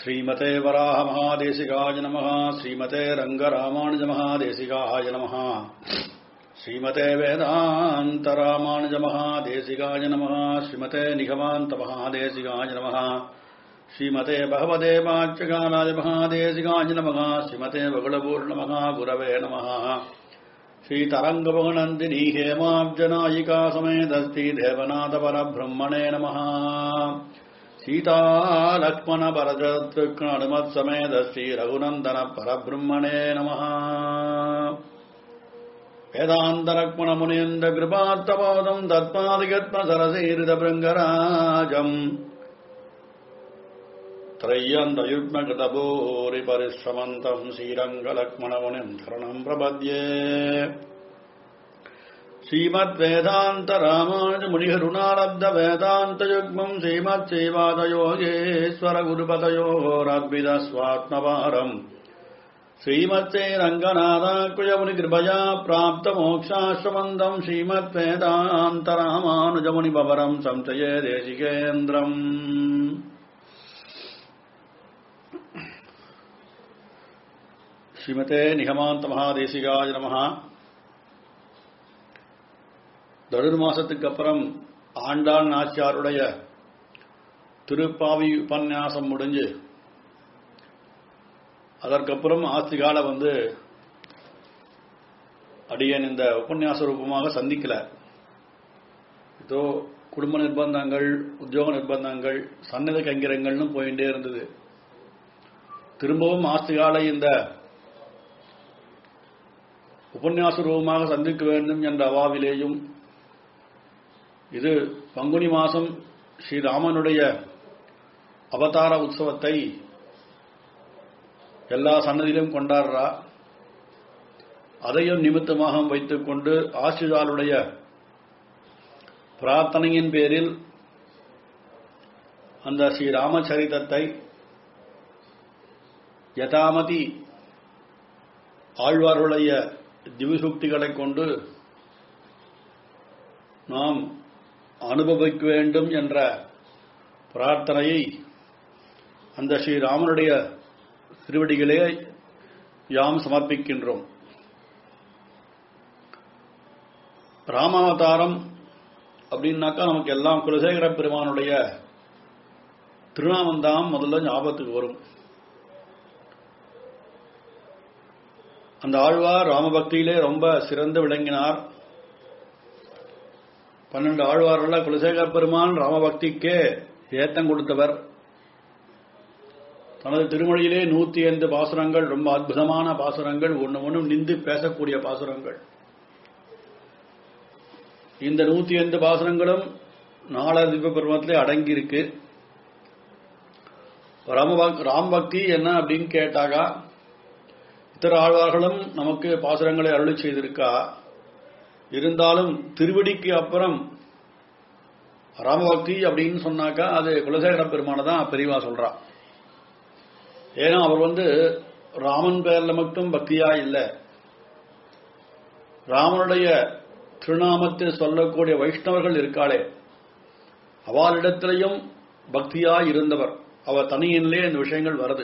श्रीमते वराहमहादेशिकाय नमः श्रीमते रङ्गरामानुजमहादेशिकाय नमः श्रीमते वेदान्तरामानुजमहादेशिकाय नमः श्रीमते निगमान्तमहादेशिकाय नमः श्रीमते भगवते वाच्यकालाय महादेशिकाय नमः श्रीमते बगुलपूर्णमः गुरवे नमः श्रीतरङ्गभवनन्दिनी हेमाब्जनायिका समेतस्ति देवनाथपरब्रह्मणे नमः सीतालक्ष्मणपरशत्रुघ्ननुमत्समेत श्रीरघुनन्दन परब्रह्मणे नमः वेदान्तलक्ष्मणमुनीन्द्रकृपात्तपादम् दत्पादिगत्मसरसीरितभृङ्गराजम् त्रय्यन्तयुग्मकृतभूरिपरिश्रमन्तम् श्रीरङ्गलक्ष्मणमुनिम् शरणम् प्रपद्ये श्रीमद्वेदान्तरामानुजमुनिहरुणारब्धवेदान्तयुग्मम् श्रीमच्छैवादयोगेश्वरगुरुपतयोरर्पितस्वात्मवारम् श्रीमच्चैरङ्गनाथाकुजमुनिकृपया प्राप्तमोक्षाश्रमन्दम् श्रीमद्वेदान्तरामानुजमुनिभवरम् संशये देशिकेन्द्रम् ஸ்ரீமதே நிகமாந்த மகாதேசிகாய நமஹா தடுர் மாசத்துக்கு அப்புறம் ஆண்டாள் நாச்சியாருடைய திருப்பாவி உபன்யாசம் முடிஞ்சு அதற்கப்புறம் ஆஸ்திகால வந்து அடியன் இந்த உபன்யாச ரூபமாக சந்திக்கல இதோ குடும்ப நிர்பந்தங்கள் உத்தியோக நிர்பந்தங்கள் சன்னத கைங்கரங்கள்னு போயிட்டே இருந்தது திரும்பவும் ஆஸ்திகாலை இந்த உபன்யாச ரூபமாக சந்திக்க வேண்டும் என்ற அவாவிலேயும் இது பங்குனி மாசம் ஸ்ரீராமனுடைய அவதார உற்சவத்தை எல்லா சன்னதியிலும் கொண்டாடுறா அதையும் நிமித்தமாக வைத்துக் கொண்டு ஆசிரியாளுடைய பிரார்த்தனையின் பேரில் அந்த ஸ்ரீ ராமச்சரிதத்தை யதாமதி ஆழ்வார்களுடைய திவிசுக்திகளை கொண்டு நாம் அனுபவிக்க வேண்டும் என்ற பிரார்த்தனையை அந்த ஸ்ரீராமனுடைய திருவடிகளே யாம் சமர்ப்பிக்கின்றோம் ராமாவதாரம் அப்படின்னாக்கா நமக்கு எல்லாம் குலசேகர பெருமானுடைய திருநாமம் தான் முதல்ல ஞாபகத்துக்கு வரும் அந்த ஆழ்வார் ராமபக்தியிலே ரொம்ப சிறந்து விளங்கினார் பன்னெண்டு ஆழ்வார்கள் குலசேகர பெருமான் ராமபக்திக்கே ஏத்தம் கொடுத்தவர் தனது திருமொழியிலே நூத்தி ஐந்து பாசுரங்கள் ரொம்ப அற்புதமான பாசுரங்கள் ஒன்று ஒன்றும் நின்று பேசக்கூடிய பாசுரங்கள் இந்த நூத்தி ஐந்து பாசுரங்களும் நாலாதிப பெருமத்திலே அடங்கி இருக்கு ராம பக்தி என்ன அப்படின்னு கேட்டாக்கா இத்தர ஆழ்வார்களும் நமக்கு பாசுரங்களை அருளி செய்திருக்கா இருந்தாலும் திருவடிக்கு அப்புறம் ராமபக்தி அப்படின்னு சொன்னாக்கா அது குலசேகர பெருமான தான் பெரியவா சொல்றா ஏன்னா அவர் வந்து ராமன் பேர்ல மட்டும் பக்தியா இல்லை ராமனுடைய திருநாமத்தில் சொல்லக்கூடிய வைஷ்ணவர்கள் இருக்காளே அவளிடத்திலையும் பக்தியா இருந்தவர் அவர் தனியிலே இந்த விஷயங்கள் வருது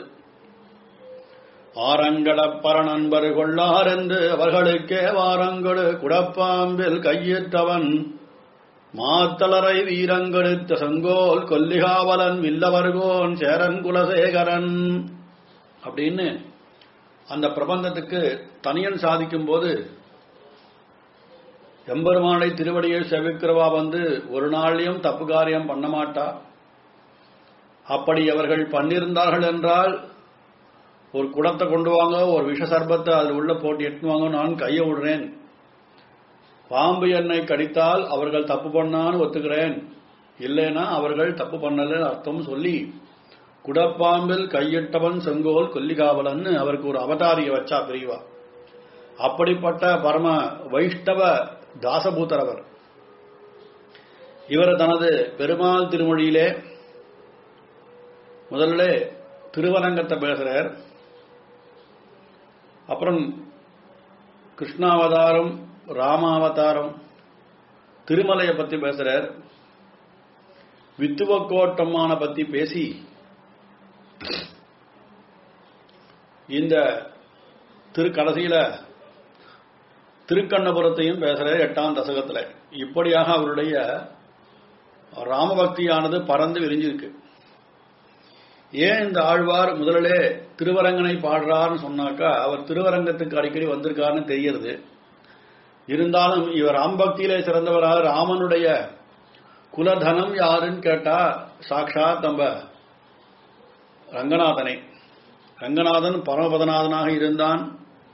ஆரங்களப்பர நண்பர் கொள்ளார் என்று அவர்களுக்கே வாரங்கொடு குடப்பாம்பில் கையிட்டவன் மாத்தளரை வீரங்கெடுத்த செங்கோல் கொல்லிகாவலன் வில்லவர்கோன் சேரன் குலசேகரன் அப்படின்னு அந்த பிரபந்தத்துக்கு தனியன் சாதிக்கும் போது எம்பெருமானை திருவடியை செவிக்கிறவா வந்து ஒரு நாளையும் தப்பு காரியம் பண்ண மாட்டா அப்படி அவர்கள் பண்ணியிருந்தார்கள் என்றால் ஒரு குடத்தை கொண்டு வாங்க ஒரு விஷ சர்பத்தை அதில் உள்ள போட்டு எட்டுன்னு வாங்க நான் கையை விடுறேன் பாம்பு என்னை கடித்தால் அவர்கள் தப்பு பண்ணான்னு ஒத்துக்கிறேன் இல்லைன்னா அவர்கள் தப்பு பண்ணல அர்த்தம் சொல்லி குடப்பாம்பில் கையிட்டவன் செங்கோல் கொல்லிகாவலன் அவருக்கு ஒரு அவதாரிய வச்சா பிரிவா அப்படிப்பட்ட பரம வைஷ்ணவ தாசபூதர் அவர் இவர் தனது பெருமாள் திருமொழியிலே முதல்ல திருவரங்கத்தை பேசுறார் அப்புறம் கிருஷ்ணாவதாரம் ராமாவதாரம் திருமலையை பத்தி பேசுறார் வித்துவக்கோட்டமான பத்தி பேசி இந்த திருக்கடைசியில திருக்கண்ணபுரத்தையும் பேசுற எட்டாம் தசகத்துல இப்படியாக அவருடைய ராமபக்தியானது பறந்து விரிஞ்சிருக்கு ஏன் இந்த ஆழ்வார் முதலிலே திருவரங்கனை பாடுறார்னு சொன்னாக்கா அவர் திருவரங்கத்துக்கு அடிக்கடி வந்திருக்காருன்னு தெரிகிறது இருந்தாலும் இவர் ராம்பக்தியிலே சிறந்தவராக ராமனுடைய குலதனம் யாருன்னு கேட்டா சாட்சாத் நம்ம ரங்கநாதனை ரங்கநாதன் பரமபதநாதனாக இருந்தான்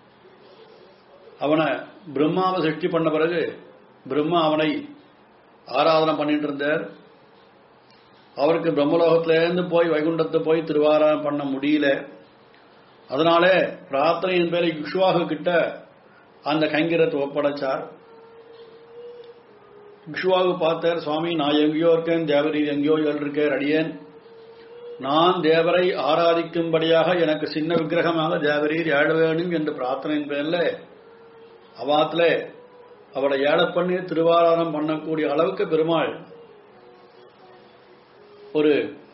அவனை பிரம்மாவை சிருஷ்டி பண்ண பிறகு பிரம்மா அவனை ஆராதனை பண்ணிட்டு இருந்தார் அவருக்கு பிரம்மலோகத்திலேருந்து போய் வைகுண்டத்தை போய் திருவாராதனை பண்ண முடியல அதனாலே பிரார்த்தனையின் பேரை இக்ஷுவாக கிட்ட அந்த கைங்கரத்தை ஒப்படைச்சார் இக்ஷுவாக பார்த்தார் சுவாமி நான் எங்கேயோ இருக்கேன் தேவரி எங்கேயோ இருக்கேன் அடியேன் நான் தேவரை ஆராதிக்கும்படியாக எனக்கு சின்ன விக்கிரகமாக தேவரீர் ஏழ வேணும் என்று பிரார்த்தனையின் பேர்ல அவாத்துல அவளை ஏழ பண்ணி திருவாராதனம் பண்ணக்கூடிய அளவுக்கு பெருமாள் ஒரு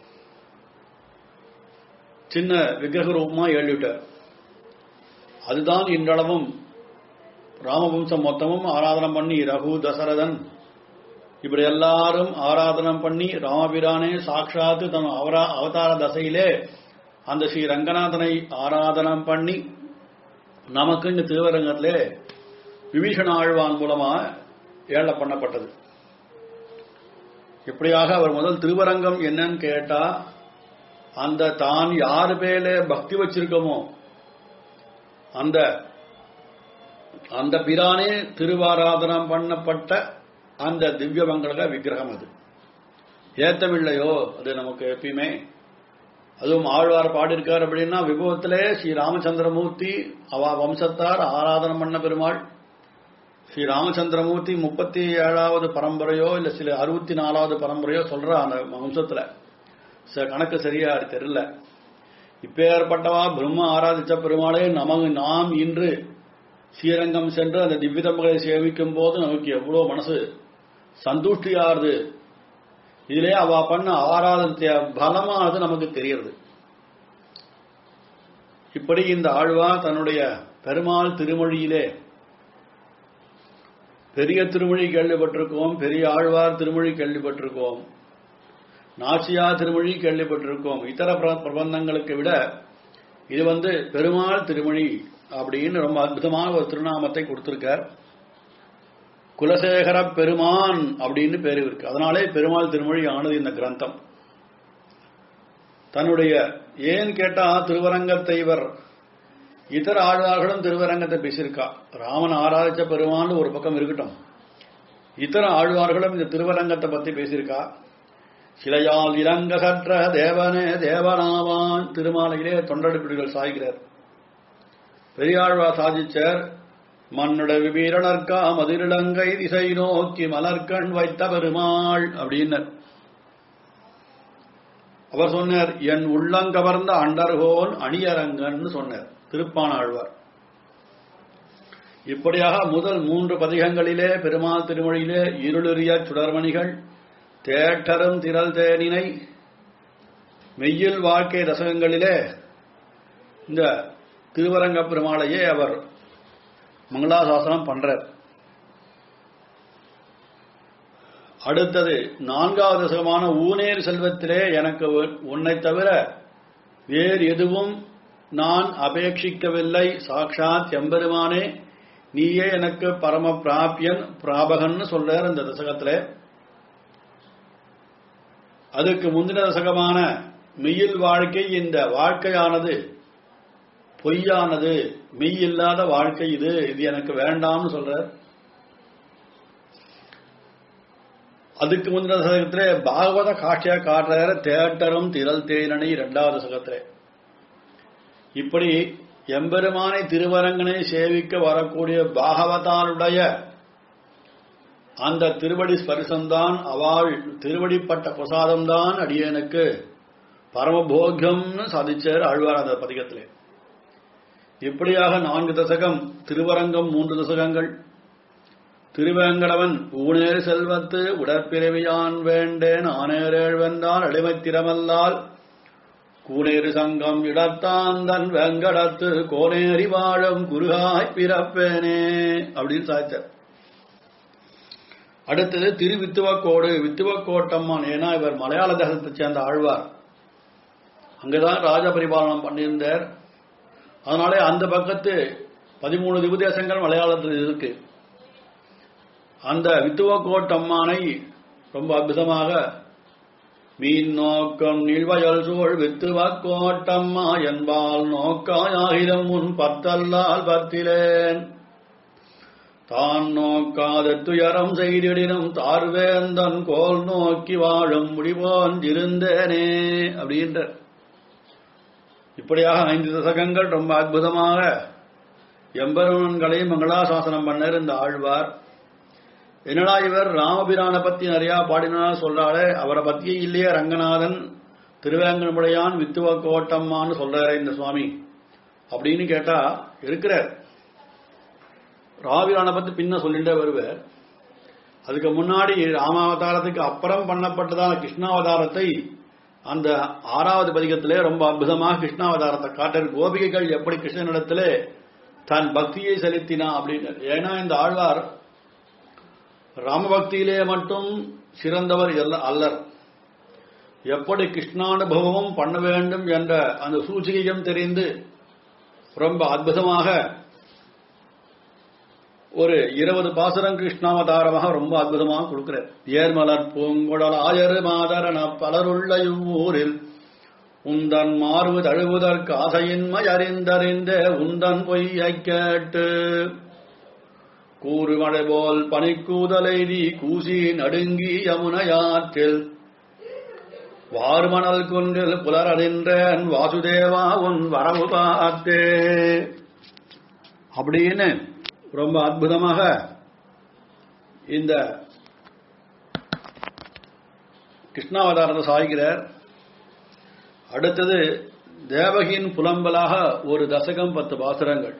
சின்ன விக்கிரக ரூபமா எழுதிட்டார் அதுதான் இன்றளவும் ராமவம்சம் மொத்தமும் ஆராதனம் பண்ணி ரகு தசரதன் இப்படி எல்லாரும் ஆராதனம் பண்ணி ராமபிரானே சாட்சாத்து தன் அவரா அவதார தசையிலே அந்த ஸ்ரீ ரங்கநாதனை ஆராதனம் பண்ணி நமக்கு இந்த திருவரங்கத்திலே விபீஷண ஆழ்வான் மூலமா ஏழ பண்ணப்பட்டது இப்படியாக அவர் முதல் திருவரங்கம் என்னன்னு கேட்டா அந்த தான் யாரு பேர்ல பக்தி வச்சிருக்கோமோ அந்த அந்த பிரானே திருவாராதனம் பண்ணப்பட்ட அந்த திவ்ய மங்கள விக்கிரகம் அது ஏத்தமில்லையோ அது நமக்கு எப்பயுமே அதுவும் ஆழ்வார் பாடியிருக்கார் அப்படின்னா விபவத்திலே ஸ்ரீ ராமச்சந்திரமூர்த்தி அவ வம்சத்தார் ஆராதனம் பண்ண பெருமாள் ஸ்ரீ ராமச்சந்திரமூர்த்தி முப்பத்தி ஏழாவது பரம்பரையோ இல்ல சில அறுபத்தி நாலாவது பரம்பரையோ சொல்ற அந்த வம்சத்துல ச- கணக்கு சரியா தெரியல இப்பேற்பட்டவா பிரம்ம ஆராதிச்ச பெருமாளே நமக்கு நாம் இன்று ஸ்ரீரங்கம் சென்று அந்த திவ்யதம்பங்களை சேவிக்கும் போது நமக்கு எவ்வளவு மனசு சந்துஷ்டியாருது இதிலே அவ பண்ண ஆராதனத்தைய பலமானது நமக்கு தெரியுது இப்படி இந்த ஆழ்வா தன்னுடைய பெருமாள் திருமொழியிலே பெரிய திருமொழி கேள்விப்பட்டிருக்கோம் பெரிய ஆழ்வார் திருமொழி கேள்விப்பட்டிருக்கோம் நாச்சியா திருமொழி கேள்விப்பட்டிருக்கோம் இதர பிர- பிரபந்தங்களுக்கு விட இது வந்து பெருமாள் திருமொழி அப்படின்னு ரொம்ப அற்புதமான ஒரு திருநாமத்தை கொடுத்திருக்கார் குலசேகர பெருமான் அப்படின்னு பேரு இருக்கு அதனாலே பெருமாள் திருமொழி ஆனது இந்த கிரந்தம் தன்னுடைய ஏன் கேட்டா திருவரங்கத்தை இவர் இதர ஆழ்வார்களும் திருவரங்கத்தை பேசியிருக்கா ராமன் ஆராதிச்ச பெருமான் ஒரு பக்கம் இருக்கட்டும் இதர ஆழ்வார்களும் இந்த திருவரங்கத்தை பத்தி பேசியிருக்கா சிலையால் இலங்க சற்ற தேவனே தேவனாவான் திருமாலையிலே தொண்டடிப்பிடிகள் சாய்கிறார் பெரியாழ்வார் சாதிச்சார் மன்னுட விபீரணர்க்கா மதிரிலங்கை திசை நோக்கி மலர்கண் வைத்த பெருமாள் அப்படின்னர் அவர் சொன்னார் என் உள்ளங்கவர்ந்த அண்டர்கோன் அணியரங்கன்னு சொன்னார் திருப்பானாழ்வார் இப்படியாக முதல் மூன்று பதிகங்களிலே பெருமாள் திருமொழியிலே இருளுரிய சுடர்மணிகள் தேட்டரும் திரள் தேனினை மெய்யில் வாழ்க்கை ரசகங்களிலே இந்த திருவரங்க பெருமாளையே அவர் மங்களாசாசனம் பண்றார் அடுத்தது நான்காவது தசகமான ஊனேர் செல்வத்திலே எனக்கு உன்- உன்னை தவிர வேறு எதுவும் நான் அபேட்சிக்கவில்லை சாக்ஷாத் எம்பெருமானே நீயே எனக்கு பரம பிராபியன் பிராபகன்னு சொல்றார் இந்த தசகத்திலே அதுக்கு முந்தின தசகமான மெய்யில் வாழ்க்கை இந்த வாழ்க்கையானது பொய்யானது மெய் இல்லாத வாழ்க்கை இது இது எனக்கு வேண்டாம்னு சொல்றார் அதுக்கு முந்தின சதகத்திலே பாகவத காட்சியா காட்டுறாரு தேட்டரும் திரள் தேனணி இரண்டாவது சகத்திலே இப்படி எம்பெருமானை திருவரங்கனை சேவிக்க வரக்கூடிய பாகவதாருடைய அந்த திருவடி ஸ்பரிசம்தான் அவள் திருவடிப்பட்ட பிரசாதம்தான் அடியனுக்கு பரமபோக்கியம்னு சாதிச்சார் ஆழ்வார் அந்த பதிகத்திலே இப்படியாக நான்கு தசகம் திருவரங்கம் மூன்று தசகங்கள் திருவேங்கடவன் ஊனேறு செல்வத்து உடற்பிறவியான் வேண்டேன் ஆனேரேழ் வென்றால் அடிமைத்திறமல்லால் கூனேறு சங்கம் இடத்தாந்தன் வெங்கடத்து கோனேறி வாழும் குருகாய் பிறப்பேனே அப்படின்னு சாய்ச்சார் அடுத்தது திரு வித்துவக்கோடு வித்துவக்கோட்டம்மான் ஏன்னா இவர் மலையாள தேசத்தை சேர்ந்த ஆழ்வார் அங்கதான் ராஜ பரிபாலனம் பண்ணியிருந்தார் அதனாலே அந்த பக்கத்து பதிமூணு திபுதேசங்கள் மலையாளத்தில் இருக்கு அந்த வித்துவக்கோட்டம்மானை ரொம்ப அற்புதமாக மீன் நோக்கம் நீழ்வயல் சூழ் வித்துவக்கோட்டம்மா என்பால் நோக்காயாகிரம் முன் பத்தல்லால் பத்திலேன் தான் நோக்காத துயரம் செய்திடினும் தார்வேந்தன் கோல் நோக்கி வாழும் முடிவோன் இருந்தேனே அப்படின்ற இப்படியாக ஐந்து தசகங்கள் ரொம்ப அற்புதமாக எம்பெருமன்களை மங்களாசாசனம் பண்ணர் இந்த ஆழ்வார் என்னடா இவர் ராமபிரான பத்தி நிறைய பாடினா சொல்றாளே அவரை பத்தியே இல்லையே ரங்கநாதன் திருவேங்கடமுடையான் வித்துவ கோட்டம்மான்னு சொல்றாரு இந்த சுவாமி அப்படின்னு கேட்டா இருக்கிறார் ராவிரான பத்தி பின்ன சொல்லிட்டே வருவார் அதுக்கு முன்னாடி ராமாவதாரத்துக்கு அப்புறம் பண்ணப்பட்டதான கிருஷ்ணாவதாரத்தை அந்த ஆறாவது பதிகத்திலே ரொம்ப அற்புதமாக கிருஷ்ணாவதாரத்தை காட்டர் கோபிகைகள் எப்படி கிருஷ்ணனிடத்திலே தன் பக்தியை செலுத்தினா அப்படின்னு ஏன்னா இந்த ஆழ்வார் ராமபக்தியிலே மட்டும் சிறந்தவர் அல்லர் எப்படி கிருஷ்ணானுபவமும் பண்ண வேண்டும் என்ற அந்த சூச்சிகையும் தெரிந்து ரொம்ப அற்புதமாக ஒரு இருபது பாசுரம் கிருஷ்ணாவதாரமாக ரொம்ப அற்புதமாக கொடுக்கிறார் ஏர்மலர் பூங்குடல் ஆயரு மாதரன பலருள்ள இவ்வூரில் உந்தன் மார்பு தழுவுதற்கு ஆசையின்மை அறிந்தறிந்த உந்தன் பொய்யை கேட்டு கூறுமழை போல் பனிக்கூதலைதி கூசி நடுங்கி யமுனையாற்றில் வார்மணல் குன்றில் புலரடின்றேன் வாசுதேவா உன் வரவு பார்த்தே அப்படின்னு ரொம்ப அற்புதமாக இந்த கிருஷ்ணாவதாரத்தை சாய்கிறார் அடுத்தது தேவகியின் புலம்பலாக ஒரு தசகம் பத்து பாசுரங்கள்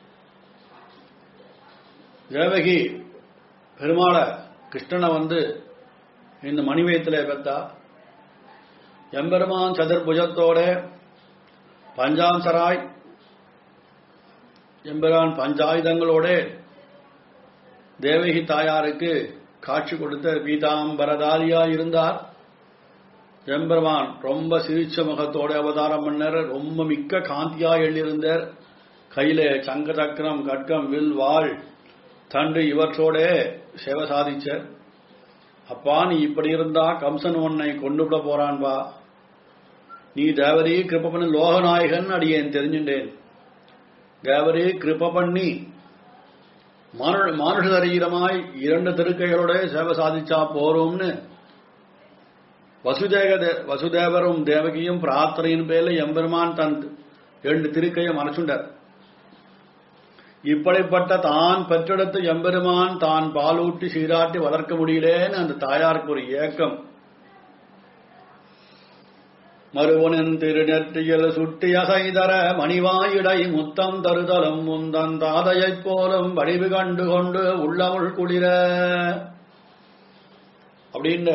தேவகி பெருமாள கிருஷ்ணனை வந்து இந்த மணிவயத்தில் பெற்றா எம்பெருமான் சதுர்புஜத்தோட பஞ்சாம்சராய் எம்பெருமான் பஞ்சாயுதங்களோட தேவகி தாயாருக்கு காட்சி கொடுத்த பீதாம்பரதாரியா இருந்தார் எம்பெருமான் ரொம்ப சிரிச்ச முகத்தோட அவதாரம் பண்ணார் ரொம்ப மிக்க காந்தியா எழுதியிருந்தார் கையில சங்க சக்கரம் கட்கம் வில் வாழ் தண்டு இவற்றோட சேவை சாதிச்சார் அப்பா நீ இப்படி இருந்தா கம்சன் உன்னை கொண்டு விட போறான்பா நீ தேவரி கிருப்ப பண்ணி லோகநாயகன் அடியேன் தெரிஞ்சுட்டேன் தேவரி கிருப்ப பண்ணி மானுஷ சரீரமாய் இரண்டு திருக்கைகளோட சேவை சாதிச்சா போறோம்னு வசுதேக வசுதேவரும் தேவகியும் பிரார்த்தனையின் பேர்ல எம்பெருமான் தன் இரண்டு திருக்கையை மறைச்சுண்டார் இப்படிப்பட்ட தான் பெற்றெடுத்த எம்பெருமான் தான் பாலூட்டி சீராட்டி வளர்க்க முடியலேன்னு அந்த தாயாருக்கு ஒரு ஏக்கம் மறுவனின் திருநெற்றியில் சுட்டி அசைதர மணிவாயிடை முத்தம் தருதலும் முந்தன் தாதையைப் போலும் வடிவு கண்டு கொண்டு உள்ளமுள் குளிர அப்படின்னு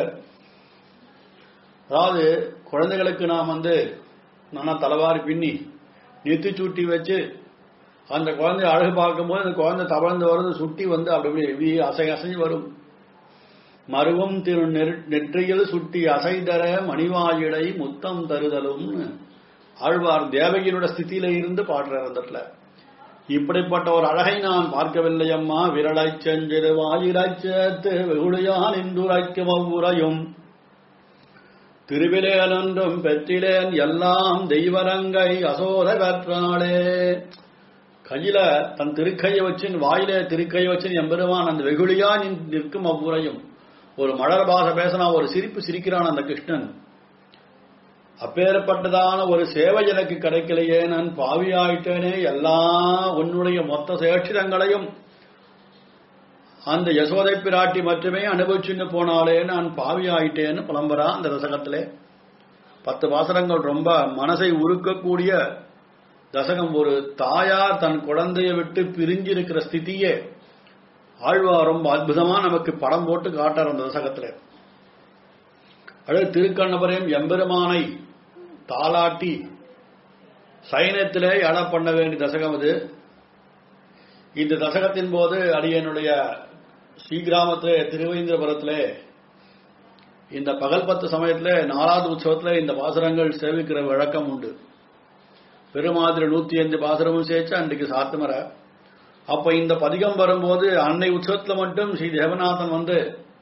அதாவது குழந்தைகளுக்கு நாம் வந்து நல்லா தலைவாரி பின்னி நெத்தி சுட்டி வச்சு அந்த குழந்தைய அழகு பார்க்கும்போது அந்த குழந்தை தவழ்ந்து வருது சுட்டி வந்து அப்படி அசை அசைஞ்சு வரும் மருவம் திரு நெற்றியில் சுட்டி அசைதர மணிவாயிடை முத்தம் தருதலும் ஆழ்வார் தேவகியினோட ஸ்திதியில இருந்து பாடுறார் அந்த இடத்துல இப்படிப்பட்ட ஒரு அழகை நான் பார்க்கவில்லை அம்மா விரலை செஞ்சிரு வாயிலாய் சேர்த்து வெகுளியான் இந்துரைக்கும் அவ்வுரையும் திருவிலேலொன்றும் பெற்றிலேன் எல்லாம் தெய்வரங்கை அசோர பெற்றாளே கையில தன் திருக்கையை வச்சு வாயில திருக்கையை வச்சு எம்பெருமான் அந்த வெகுளியா நிற்கும் அவ்வுரையும் ஒரு மலர் பாச பேசினா ஒரு சிரிப்பு சிரிக்கிறான் அந்த கிருஷ்ணன் அப்பேற்பட்டதான ஒரு சேவை எனக்கு கிடைக்கலையே நான் பாவியாயிட்டேனே எல்லாம் உன்னுடைய மொத்த சேட்சிதங்களையும் அந்த யசோதை பிராட்டி மட்டுமே அனுபவிச்சுன்னு போனாலே நான் பாவியாயிட்டேன்னு புலம்புறா அந்த தசகத்திலே பத்து வாசனங்கள் ரொம்ப மனசை உருக்கக்கூடிய தசகம் ஒரு தாயார் தன் குழந்தையை விட்டு பிரிஞ்சிருக்கிற ஸ்திதியே ஆழ்வார் ரொம்ப அற்புதமா நமக்கு படம் போட்டு காட்டார் அந்த தசகத்துல அடுத்து திருக்கண்ணபுரம் எம்பெருமானை தாளாட்டி சைனத்திலே எழ பண்ண வேண்டிய தசகம் அது இந்த தசகத்தின் போது அடியனுடைய ஸ்ரீகிராமத்திலே திருவேந்திரபுரத்திலே இந்த பகல் பத்து சமயத்திலே நாலாவது உற்சவத்திலே இந்த பாசுரங்கள் சேவிக்கிற வழக்கம் உண்டு பெருமாதிரி நூத்தி அஞ்சு பாசுரமும் சேர்த்து அன்றைக்கு சாத்துமர அப்ப இந்த பதிகம் வரும்போது அன்னை உற்சவத்துல மட்டும் ஸ்ரீ தேவநாதன் வந்து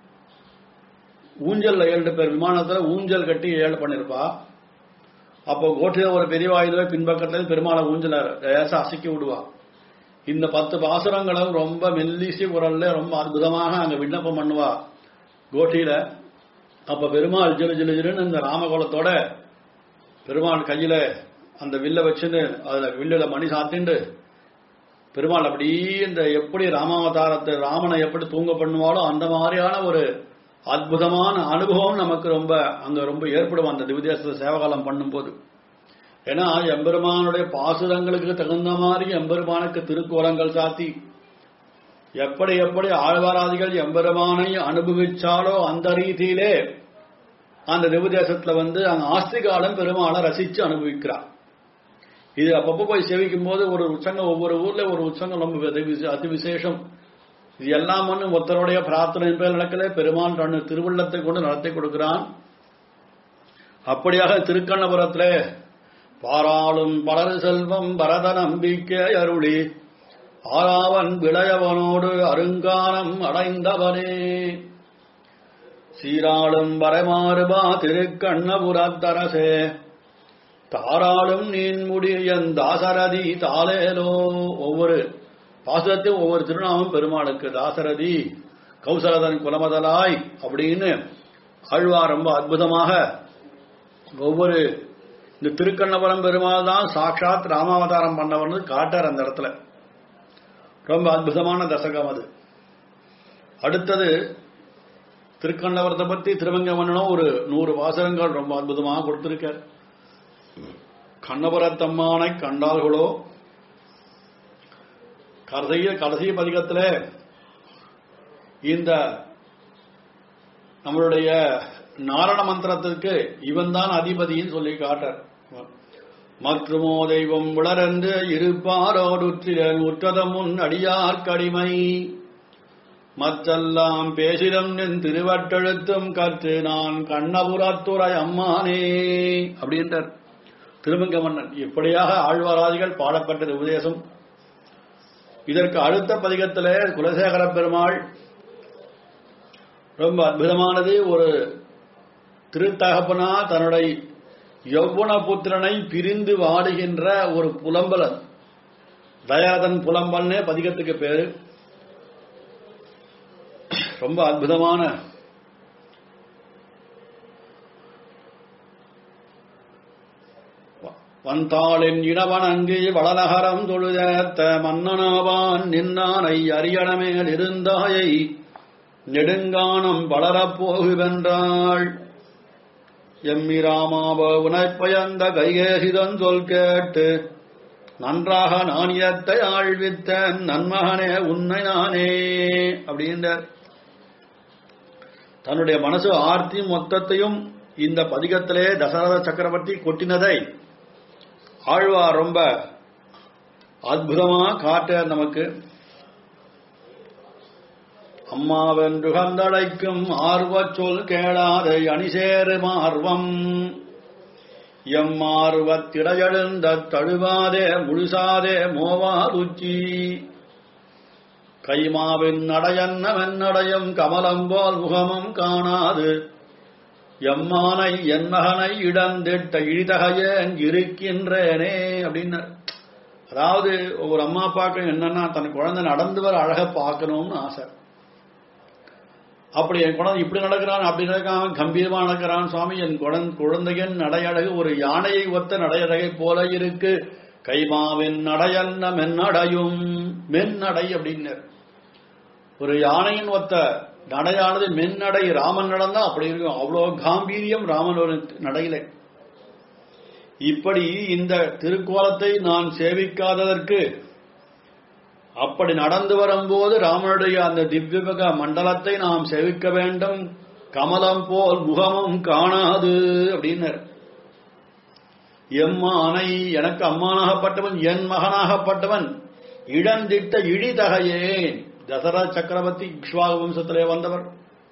ஊஞ்சல் ஏழு பேர் விமானத்துல ஊஞ்சல் கட்டி ஏழு பண்ணிருப்பா அப்போ கோட்டில ஒரு பெரிய வாயுல பின்பக்கத்துல பெருமாளை ஊஞ்சல லேசா அசைக்கி விடுவா இந்த பத்து பாசுரங்களும் ரொம்ப மெல்லிசி குரல்ல ரொம்ப அற்புதமாக அங்க விண்ணப்பம் பண்ணுவா கோட்டியில அப்ப பெருமாள் ஜிலு ஜிலு ஜிலுன்னு இந்த ராமகோலத்தோட பெருமாள் கையில அந்த வில்ல வச்சுன்னு அதுல வில்லுல மணி சாத்திண்டு பெருமாள் அப்படியே இந்த எப்படி ராமாவதாரத்தை ராமனை எப்படி தூங்க பண்ணுவாலோ அந்த மாதிரியான ஒரு அற்புதமான அனுபவம் நமக்கு ரொம்ப அங்க ரொம்ப ஏற்படும் அந்த திவ்யதேச சேவகாலம் பண்ணும்போது ஏன்னா எம்பெருமானுடைய பாசுரங்களுக்கு தகுந்த மாதிரி எம்பெருமானுக்கு திருக்கோலங்கள் சாத்தி எப்படி எப்படி ஆழ்வாராதிகள் எம்பெருமானை அனுபவிச்சாலோ அந்த ரீதியிலே அந்த திவ்யதேசத்துல வந்து அங்க ஆஸ்திகாலம் பெருமாளை ரசிச்சு அனுபவிக்கிறார் இது அப்பப்போ போய் சேவிக்கும் போது ஒரு உற்சங்கம் ஒவ்வொரு ஊர்ல ஒரு உற்சங்கம் ரொம்ப அதி விசே- அதி விசேஷம் இது எல்லாம் ஒண்ணு ஒருத்தருடைய பிரார்த்தனை பேர் நடக்கல பெருமான் தன் திருவுள்ளத்தை கொண்டு நடத்தி கொடுக்கிறான் அப்படியாக திருக்கண்ணபுரத்திலே பாராளும் பலர் செல்வம் பரத நம்பிக்கை அருளி ஆறாவன் விளையவனோடு அருங்காலம் அடைந்தவனே சீராளும் வரமாறுபா திருக்கண்ணபுரத்தரசே தாராளும் நீன்முடியன் தாசரதி தாலேலோ ஒவ்வொரு பாசுரத்தையும் ஒவ்வொரு திருநாமம் பெருமாளுக்கு தாசரதி கௌசலதன் குலமதலாய் அப்படின்னு ஆழ்வார் ரொம்ப அற்புதமாக ஒவ்வொரு இந்த திருக்கண்ணபுரம் பெருமாள் தான் சாட்சாத் ராமாவதாரம் பண்ணவர்னு காட்டார் அந்த இடத்துல ரொம்ப அற்புதமான தசகம் அது அடுத்தது திருக்கண்ணபுரத்தை பத்தி திருவங்க மன்னனும் ஒரு நூறு வாசகங்கள் ரொம்ப அற்புதமாக கொடுத்திருக்கார் கண்ணபுரத்தம்மானை கண்டார்களோ கடைசிய கடைசி பதிகத்துல இந்த நம்மளுடைய நாரண மந்திரத்திற்கு இவன் தான் அதிபதின்னு சொல்லி காட்டார் மற்றுமோ தெய்வம் விளரென்று இருப்பாரோடுற்றிலன் உற்றதம் முன் அடியார் கடிமை மற்றெல்லாம் பேசிடம் நின் திருவட்டெழுத்தும் கற்று நான் கண்ணபுரத்துறை அம்மானே அப்படின்றார் திருமங்க மன்னன் இப்படியாக ஆழ்வாராதிகள் பாடப்பட்ட உபதேசம் இதற்கு அடுத்த பதிகத்திலே குலசேகர பெருமாள் ரொம்ப அற்புதமானது ஒரு திருத்தகப்பனா தன்னுடைய யௌவன புத்திரனை பிரிந்து வாடுகின்ற ஒரு புலம்பலன் தயாதன் புலம்பல்னே பதிகத்துக்கு பேரு ரொம்ப அற்புதமான வந்தாளின் இடவணங்கு வளநகரம் தொழுதேத்த மன்னனாவான் நின்னானை அரியணமேல் இருந்தாயை நெடுங்கானம் வளரப் போகுவென்றாள் எம்மிராமாவ உனைப்பயந்த கைகேசிதன் சொல் கேட்டு நன்றாக நாணியத்தை ஆழ்வித்தன் நன்மகனே உன்னை நானே அப்படின்றார் தன்னுடைய மனசு ஆர்த்தி மொத்தத்தையும் இந்த பதிகத்திலே தசரத சக்கரவர்த்தி கொட்டினதை ஆழ்வார் ரொம்ப அற்புதமா காட்ட நமக்கு அம்மாவென்று கந்தடைக்கும் ஆர்வச் சொல் கேளாதை அணிசேரு மார்வம் எம்மார்வத்திடையெழுந்த தழுவாதே முழுசாதே மோவாதுச்சி கைமாவின் நடையன்னவென்னடையும் கமலம் போல் முகமும் காணாது எம்மானை என் மகனை இடந்திட்ட இழிதகையேன் இருக்கின்றேனே அப்படின்னார் அதாவது ஒரு அம்மா அப்பாக்கள் என்னன்னா தன் குழந்தை நடந்து வர அழக பார்க்கணும்னு ஆசை அப்படி என் குழந்தை இப்படி நடக்கிறான் அப்படி நடக்கிறான் கம்பீரமா நடக்கிறான் சுவாமி என் குழந்தை குழந்தையின் நடையழகு ஒரு யானையை ஒத்த நடையழகை போல இருக்கு கைமாவின் நடையன்ன மென்னடையும் மென்னடை அப்படின்னார் ஒரு யானையின் ஒத்த நடையானது மென்னடை ராமன் நடந்தா அப்படி இருக்கும் அவ்வளோ காம்பீரியம் ராமன் ஒரு நடையில இப்படி இந்த திருக்கோலத்தை நான் சேவிக்காததற்கு அப்படி நடந்து வரும்போது ராமனுடைய அந்த திவ்யபக மண்டலத்தை நாம் சேவிக்க வேண்டும் கமலம் போல் முகமும் காணாது அப்படின்னர் எம்மானை எனக்கு அம்மானாகப்பட்டவன் என் மகனாகப்பட்டவன் இழந்திட்ட இழிதகையேன் தசரா சக்கரவர்த்தி இக்ஷ்வாகு வம்சத்திலே வந்தவர்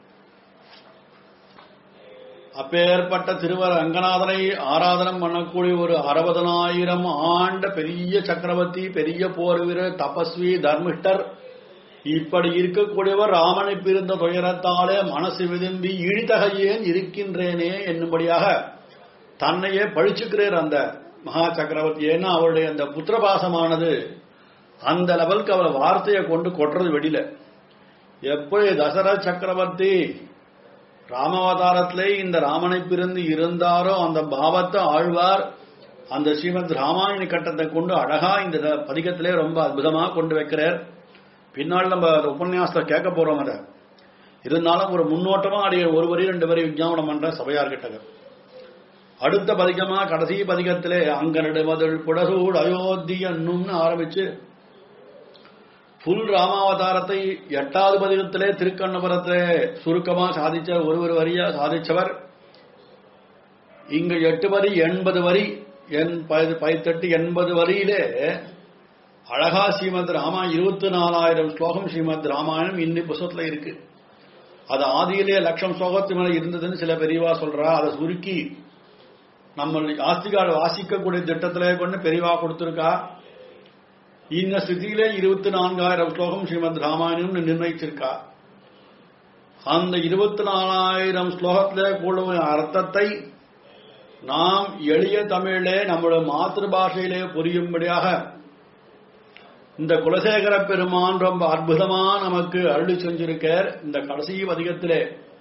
அப்பேற்பட்ட திருவர் ரங்கநாதனை ஆராதனம் பண்ணக்கூடிய ஒரு அறுபதனாயிரம் ஆண்ட பெரிய சக்கரவர்த்தி பெரிய போர் வீரர் தபஸ்வி தர்மிஷ்டர் இப்படி இருக்கக்கூடியவர் ராமனை பிரிந்த துயரத்தாலே மனசு விரும்பி இழித்தகையேன் இருக்கின்றேனே என்னும்படியாக தன்னையே பழிச்சுக்கிறார் அந்த மகா சக்கரவர்த்தி ஏன்னா அவருடைய அந்த புத்திரபாசமானது அந்த லெவலுக்கு அவர் வார்த்தையை கொண்டு கொட்டுறது வெளியில எப்படி தசரத சக்கரவர்த்தி ராமாவதாரத்திலே இந்த ராமனை பிறந்து இருந்தாரோ அந்த பாவத்தை ஆழ்வார் அந்த ஸ்ரீமத் ராமாயண கட்டத்தை கொண்டு அழகா இந்த பதிகத்திலே ரொம்ப அற்புதமா கொண்டு வைக்கிறார் பின்னால் நம்ம அந்த உபன்யாசத்தை கேட்க போறோம் அதை இருந்தாலும் ஒரு முன்னோட்டமா அடைய ஒரு வரி ரெண்டு வரி விஞ்ஞாபனம் பண்ற சபையார்கிட்ட அடுத்த பதிகமா கடைசி பதிகத்திலே அங்கனடு மதள் புடசூடு அயோத்தி என்னும்னு ஆரம்பிச்சு புல் ராமாவதாரத்தை எட்டாவது பதிகத்திலே திருக்கண்ணபுரத்திலே சுருக்கமா சாதிச்ச ஒரு ஒரு வரியா சாதிச்சவர் இங்கு எட்டு வரி எண்பது வரி என் பதித்தெட்டு எண்பது வரியிலே அழகா ஸ்ரீமத் ராமா இருபத்தி நாலாயிரம் ஸ்லோகம் ஸ்ரீமத் ராமாயணம் இன்னி புஸ்தகத்துல இருக்கு அது ஆதியிலே லட்சம் ஸ்லோகத்து மேல இருந்ததுன்னு சில பெரியவா சொல்றா அதை சுருக்கி நம்ம ஆஸ்திகால் வாசிக்கக்கூடிய திட்டத்திலே கொண்டு பெரியவா கொடுத்திருக்கா இந்த ஸ்திதியிலே இருபத்தி நான்காயிரம் ஸ்லோகம் ஸ்ரீமத் ராமாயணம் நிர்ணயிச்சிருக்கா அந்த இருபத்தி நாலாயிரம் ஸ்லோகத்திலே கூடும் அர்த்தத்தை நாம் எளிய தமிழிலே நம்முடைய மாத்திரு பாஷையிலே புரியும்படியாக இந்த குலசேகர பெருமான் ரொம்ப அற்புதமா நமக்கு அருளி செஞ்சிருக்கார் இந்த கடைசி பதிகத்திலே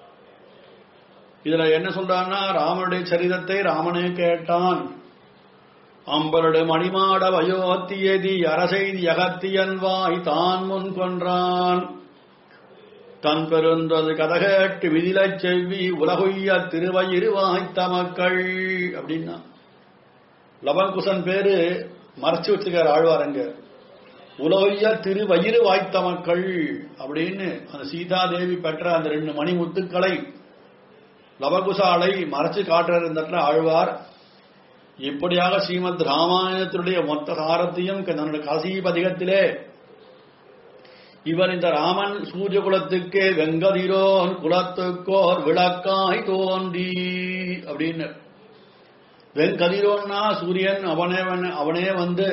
இதுல என்ன சொல்றான்னா ராமனுடைய சரிதத்தை ராமனே கேட்டான் அம்பருடைய மணிமாட வயோத்தியதி அரசெய்தி அகத்தியன் வாய் தான் முன் கொன்றான் தன் பெருந்தது கதகேட்டு விதிலச் செவ்வி உலகுய்ய திருவயிறு வாய்த்த மக்கள் அப்படின்னா லவங்குசன் பேரு மறைச்சு வச்சுக்கார் ஆழ்வாரங்க உலகைய திருவயிறு வாய்த்த மக்கள் அப்படின்னு அந்த சீதாதேவி பெற்ற அந்த ரெண்டு மணி முத்துக்களை லவகுசாலை மறைச்சு காட்டுறார் இந்த இடத்துல ஆழ்வார் இப்படியாக ஸ்ரீமத் ராமாயணத்தினுடைய மொத்த சாரத்தையும் தன்னுடைய கசி பதிகத்திலே இவர் இந்த ராமன் சூரிய குலத்துக்கே வெங்கதிரோன் குலத்துக்கோர் விளக்காய் தோன்றி அப்படின்னு வெங்கதிரோன்னா சூரியன் அவனே அவனே வந்து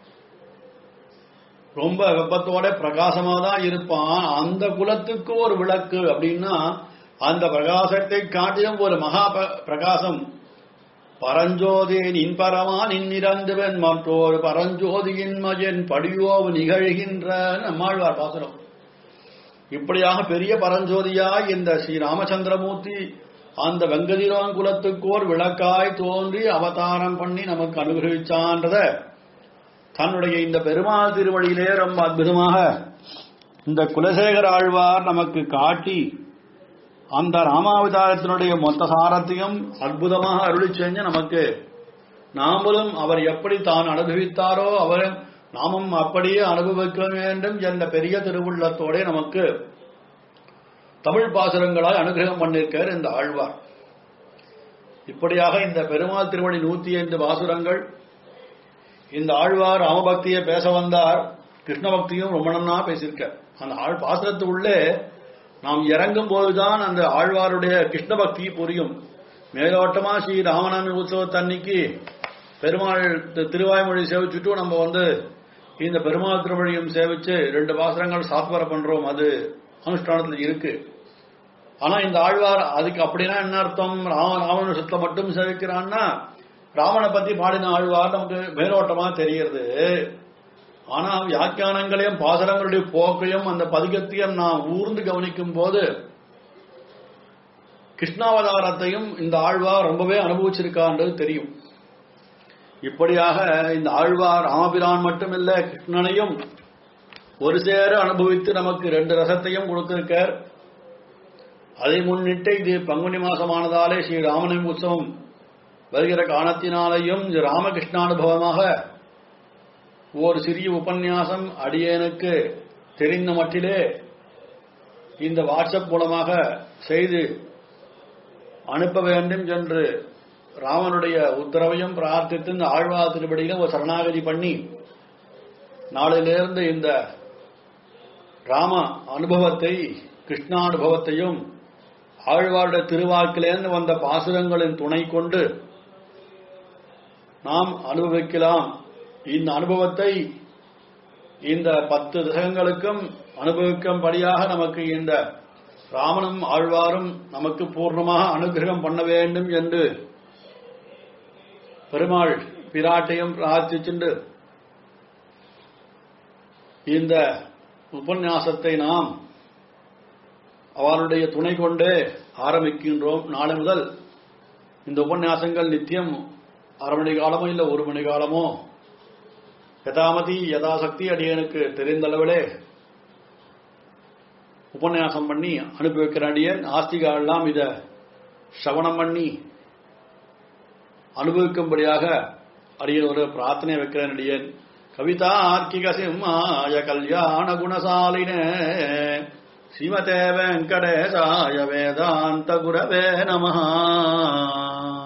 ரொம்ப வெப்பத்தோட பிரகாசமா தான் இருப்பான் அந்த குலத்துக்கு ஒரு விளக்கு அப்படின்னா அந்த பிரகாசத்தை காட்டிலும் ஒரு மகா பிரகாசம் பரஞ்சோதி நின்பரமா நின்னிறந்துவன் மற்றொரு பரஞ்சோதியின் மஜன் படியோவு நிகழ்கின்ற நம்மாழ்வார் பாசுரம் இப்படியாக பெரிய பரஞ்சோதியாய் இந்த ஸ்ரீ ராமச்சந்திரமூர்த்தி அந்த வெங்கதிரான் குலத்துக்கோர் விளக்காய் தோன்றி அவதாரம் பண்ணி நமக்கு அனுகிரகிச்சான்றத தன்னுடைய இந்த பெருமாள் திருவழியிலே ரொம்ப அற்புதமாக இந்த குலசேகர ஆழ்வார் நமக்கு காட்டி அந்த ராமாவதாரத்தினுடைய மொத்த சாரத்தையும் அற்புதமாக அருளி செஞ்சு நமக்கு நாமளும் அவர் எப்படி தான் அனுபவித்தாரோ அவர் நாமும் அப்படியே அனுபவிக்க வேண்டும் என்ற பெரிய திருவுள்ளத்தோட நமக்கு தமிழ் பாசுரங்களால் அனுகிரகம் பண்ணிருக்கார் இந்த ஆழ்வார் இப்படியாக இந்த பெருமாள் திருவடி நூத்தி ஐந்து பாசுரங்கள் இந்த ஆழ்வார் ராமபக்தியை பேச வந்தார் கிருஷ்ண பக்தியும் ரொம்ப நன்னா பேசியிருக்க அந்த ஆழ் பாசுரத்து உள்ளே நாம் இறங்கும் போதுதான் அந்த ஆழ்வாருடைய கிருஷ்ண பக்தி புரியும் மேலோட்டமா ஸ்ரீ ராமநாமி உற்சவத்தன்னைக்கு பெருமாள் திருவாய்மொழி சேவிச்சுட்டு நம்ம வந்து இந்த பெருமாள் திருமொழியும் சேவிச்சு ரெண்டு பாசுரங்கள் சாத்வர பண்றோம் அது அனுஷ்டானத்தில் இருக்கு ஆனா இந்த ஆழ்வார் அதுக்கு அப்படின்னா என்ன அர்த்தம் ராம ராமனுஷத்தை மட்டும் சேவிக்கிறான்னா ராமனை பத்தி பாடின ஆழ்வார் நமக்கு மேலோட்டமா தெரிகிறது ஆனா வியாக்கியானங்களையும் பாசரங்களுடைய போக்கையும் அந்த பதிகத்தையும் நாம் ஊர்ந்து கவனிக்கும் போது கிருஷ்ணாவதாரத்தையும் இந்த ஆழ்வார் ரொம்பவே அனுபவிச்சிருக்கான்றது தெரியும் இப்படியாக இந்த ஆழ்வார் ராமபிரான் மட்டுமில்ல கிருஷ்ணனையும் ஒரு சேர அனுபவித்து நமக்கு ரெண்டு ரசத்தையும் கொடுத்திருக்கார் அதை முன்னிட்டு இது பங்குனி மாசமானதாலே ஸ்ரீ ராமநவமி உற்சவம் வருகிற காலத்தினாலேயும் இது ராமகிருஷ்ணானுபவமாக ஒரு சிறிய உபன்யாசம் அடியேனுக்கு தெரிந்த மட்டிலே இந்த வாட்ஸ்அப் மூலமாக செய்து அனுப்ப வேண்டும் என்று ராமனுடைய உத்தரவையும் பிரார்த்தித்து இந்த ஆழ்வா திருப்படியில ஒரு சரணாகதி பண்ணி நாளிலிருந்து இந்த ராம அனுபவத்தை கிருஷ்ணானுபவத்தையும் ஆழ்வாருடைய திருவாக்கிலேருந்து வந்த பாசுரங்களின் துணை கொண்டு நாம் அனுபவிக்கலாம் இந்த அனுபவத்தை இந்த பத்து தசகங்களுக்கும் அனுபவிக்கும்படியாக நமக்கு இந்த ராமனும் ஆழ்வாரும் நமக்கு பூர்ணமாக அனுகிரகம் பண்ண வேண்டும் என்று பெருமாள் பிராட்டையும் பிரார்த்திச்சுண்டு இந்த உபன்யாசத்தை நாம் அவருடைய துணை கொண்டே ஆரம்பிக்கின்றோம் நாளை முதல் இந்த உபன்யாசங்கள் நித்தியம் அரை மணி காலமோ இல்லை ஒரு மணி காலமோ யதாமதி யதாசக்தி அடியனுக்கு தெரிந்தளவிலே உபன்யாசம் பண்ணி அனுப்பி வைக்கிற அடியன் ஆஸ்திகாலெல்லாம் இத சவணம் பண்ணி அனுபவிக்கும்படியாக அடியன் ஒரு பிரார்த்தனை வைக்கிறேன் அடியன் கவிதா ஆர்க்கிக சிம்மாய கல்யாண குணசாலின ஸ்ரீமதே வெங்கடேசாய வேதாந்த குரவே நமஹா